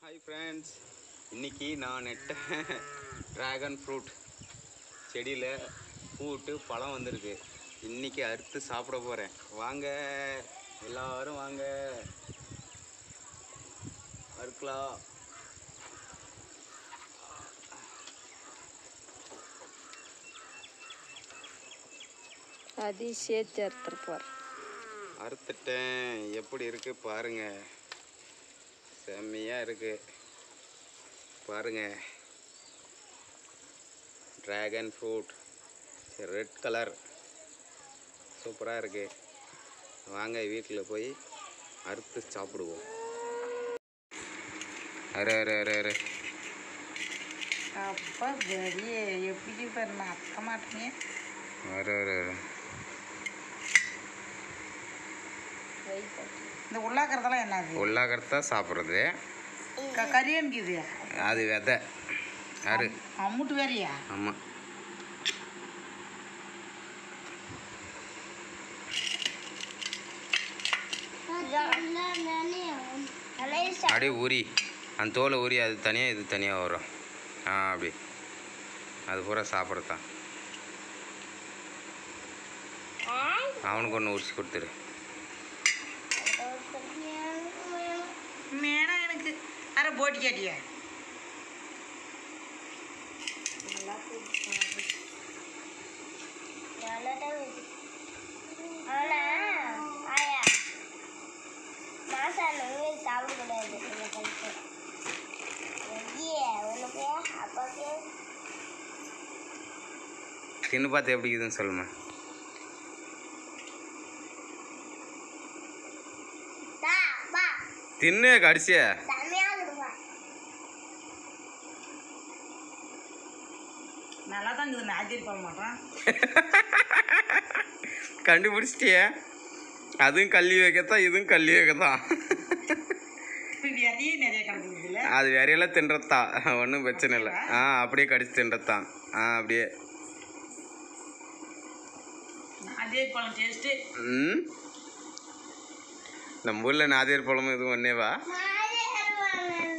hi friends இன்னைக்கு நான் நெட்ட ட்ராகன் ஃப்ரூட் செடியில் பூட்டு பழம் வந்திருக்கு இன்னைக்கு அறுத்து சாப்பிட போகிறேன் வாங்க எல்லாரும் வாங்க அறுக்கலாம் அதையும் சேர்த்து எடுத்துருப்பார் அறுத்துட்டேன் எப்படி இருக்கு பாருங்க செம்மையாக இருக்கு பாருங்க ட்ராகன் ஃப்ரூட் ரெட் கலர் சூப்பராக இருக்கு வாங்க வீட்டில் போய் அறுத்து சாப்பிடுவோம் அரு அரு அரு அரு அப்பா பெரிய எப்படி பாரு நான் அத்த மாட்டேங்க அரு அரு அரு இந்த உள்ளாக்கிறதெல்லாம் என்னது உள்ளாகறதா சாப்பிட்றது க கரியன்குது அது விதை அரு அம்முட்டு வேறையா ஆமாம் அப்படியே உரி அந்த தோலை உரி அது தனியாக இது தனியாக வரும் ஆ அப்படி அது பூரா சாப்பிட்றதான் அவனுக்கு ஒன்று உரிச்சு கொடுத்துரு மேடம் எனக்கு அரை போட்டி கேட்டியா தின்னு பார்த்து எப்படி இருக்குதுன்னு சொல்லுமா தின்னு கடிச்சிய நல்லா தான் இருக்குது நான் ஆச்சரிய மாட்டேன் கண்டுபிடிச்சிட்டியே அதுவும் கல்வி வைக்கத்தான் இதுவும் கல்வி வைக்கத்தான் இப்போ விதையே நிறைய கிடக்குது இல்லை அது வேறையெல்லாம் தின்றத்தான் ஒன்றும் பிரச்சனை இல்லை ஆ அப்படியே கடிச்சு தின்றத்தான் ஆ அப்படியே அதே பழம் டேஸ்ட்டு ம் நம்ம ஊரில் நாதியர் பழமும் இதுவும் ஒன்னேவா